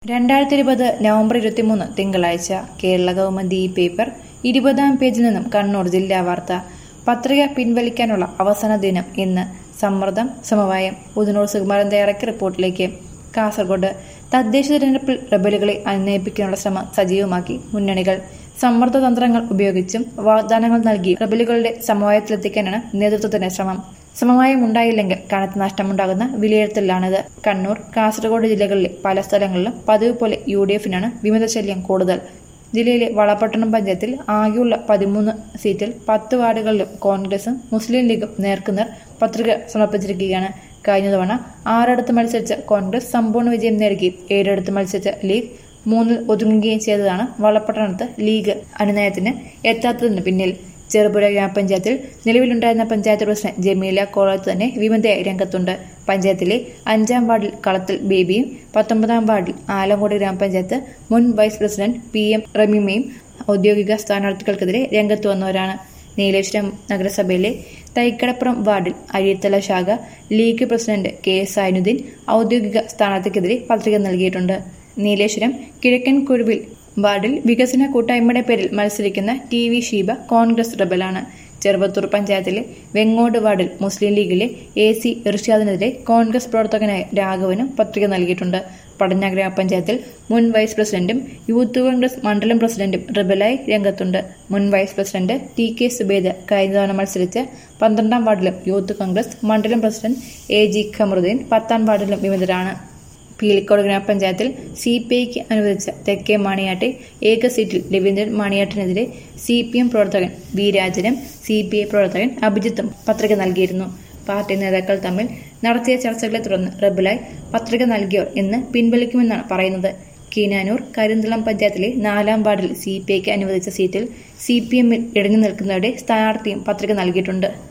രണ്ടായിരത്തി ഇരുപത് നവംബർ ഇരുപത്തിമൂന്ന് തിങ്കളാഴ്ച കേരള ഗവൺമെന്റ് ഈ പേപ്പർ ഇരുപതാം പേജിൽ നിന്നും കണ്ണൂർ ജില്ലാ വാർത്ത പത്രിക പിൻവലിക്കാനുള്ള അവസാന ദിനം ഇന്ന് സമ്മർദ്ദം സമവായം ഉദനൂർ സുകുമാരൻ തയ്യാറാക്കിയ റിപ്പോർട്ടിലേക്ക് കാസർഗോഡ് തദ്ദേശ തിരഞ്ഞെടുപ്പിൽ റബലുകളെ അന്വയിപ്പിക്കാനുള്ള ശ്രമം സജീവമാക്കി മുന്നണികൾ സമ്മർദ്ദ തന്ത്രങ്ങൾ ഉപയോഗിച്ചും വാഗ്ദാനങ്ങൾ നൽകി റബലുകളുടെ സമവായത്തിലെത്തിക്കാനാണ് നേതൃത്വത്തിന്റെ ശ്രമം സമവായം ഉണ്ടായില്ലെങ്കിൽ കനത്ത നഷ്ടമുണ്ടാകുന്ന വിലയിരുത്തലിലാണിത് കണ്ണൂർ കാസർഗോഡ് ജില്ലകളിലെ പല സ്ഥലങ്ങളിലും പതിവ് പോലെ യു ഡി എഫിനാണ് വിമത ശല്യം കൂടുതൽ ജില്ലയിലെ വളപട്ടണം പഞ്ചായത്തിൽ ആകെയുള്ള പതിമൂന്ന് സീറ്റിൽ പത്ത് വാർഡുകളിലും കോൺഗ്രസും മുസ്ലിം ലീഗും നേർക്കുനേർ പത്രിക സമർപ്പിച്ചിരിക്കുകയാണ് കഴിഞ്ഞ തവണ ആറിടത്ത് മത്സരിച്ച കോൺഗ്രസ് സമ്പൂർണ്ണ വിജയം നേടുകയും ഏഴിടത്ത് മത്സരിച്ച ലീഗ് മൂന്നിൽ ഒതുങ്ങുകയും ചെയ്തതാണ് വളപട്ടണത്ത് ലീഗ് അനുനയത്തിന് എത്താത്തതിന് പിന്നിൽ ചെറുപുഴ ഗ്രാമപഞ്ചായത്തിൽ നിലവിലുണ്ടായിരുന്ന പഞ്ചായത്ത് പ്രസിഡന്റ് ജമീല കോളത്ത് തന്നെ വിമതയായി രംഗത്തുണ്ട് പഞ്ചായത്തിലെ അഞ്ചാം വാർഡിൽ കളത്തിൽ ബേബിയും പത്തൊമ്പതാം വാർഡിൽ ആലങ്കോട് ഗ്രാമപഞ്ചായത്ത് മുൻ വൈസ് പ്രസിഡന്റ് പി എം റമീമയും ഔദ്യോഗിക സ്ഥാനാർത്ഥികൾക്കെതിരെ രംഗത്ത് വന്നവരാണ് നീലേശ്വരം നഗരസഭയിലെ തൈക്കടപ്പുറം വാർഡിൽ അഴിത്തല ശാഖ league president K S Zainuddin ഔദ്യോഗിക സ്ഥാനാർത്ഥിക്കെതിരെ പത്രിക നൽകിയിട്ടുണ്ട് നീലേശ്വരം കിഴക്കൻ കുരുവിൽ വാർഡിൽ വികസന കൂട്ടായ്മയുടെ പേരിൽ മത്സരിക്കുന്ന ടി വി ഷീബ കോൺഗ്രസ് റബലാണ് ചെറുവത്തൂർ പഞ്ചായത്തിലെ വെങ്ങോട് വാർഡിൽ മുസ്ലിം ലീഗിലെ എ സി ഇർഷാദിനെതിരെ കോൺഗ്രസ് പ്രവർത്തകനായ രാഘവനും പത്രിക നൽകിയിട്ടുണ്ട് പടഞ്ഞ ഗ്രാമപഞ്ചായത്തിൽ മുൻ വൈസ് പ്രസിഡന്റും യൂത്ത് കോൺഗ്രസ് മണ്ഡലം പ്രസിഡന്റും റിബലായി രംഗത്തുണ്ട് മുൻ vice president T K Subed കഴിഞ്ഞ തവണ മത്സരിച്ച് പന്ത്രണ്ടാം വാർഡിലും യൂത്ത് കോൺഗ്രസ് മണ്ഡലം പ്രസിഡന്റ് എ ജി ഖമറുദ്ദീൻ പത്താം വാർഡിലും വിമതരാണ് പീലിക്കോട് ഗ്രാമപഞ്ചായത്തിൽ സി പി ഐക്ക് അനുവദിച്ച തെക്കേ മാണിയാട്ടെ ഏക സീറ്റിൽ രവീന്ദ്രൻ മാണിയാട്ടിനെതിരെ സി പി എം പ്രവർത്തകൻ വി രാജനും സി പി ഐ പ്രവർത്തകൻ അഭിജിത്തും പത്രിക നൽകിയിരുന്നു പാർട്ടി നേതാക്കൾ തമ്മിൽ നടത്തിയ ചർച്ചകളെ തുടർന്ന് റബലായി പത്രിക നൽകിയവർ ഇന്ന് പിൻവലിക്കുമെന്നാണ് പറയുന്നത് കീനാനൂർ കരിന്തളം പഞ്ചായത്തിലെ നാലാം വാർഡിൽ സി പി ഐക്ക് അനുവദിച്ച സീറ്റിൽ സി പി എമ്മിൽ ഇടഞ്ഞു നിൽക്കുന്നവരുടെ സ്ഥാനാർത്ഥിയും പത്രിക നൽകിയിട്ടുണ്ട്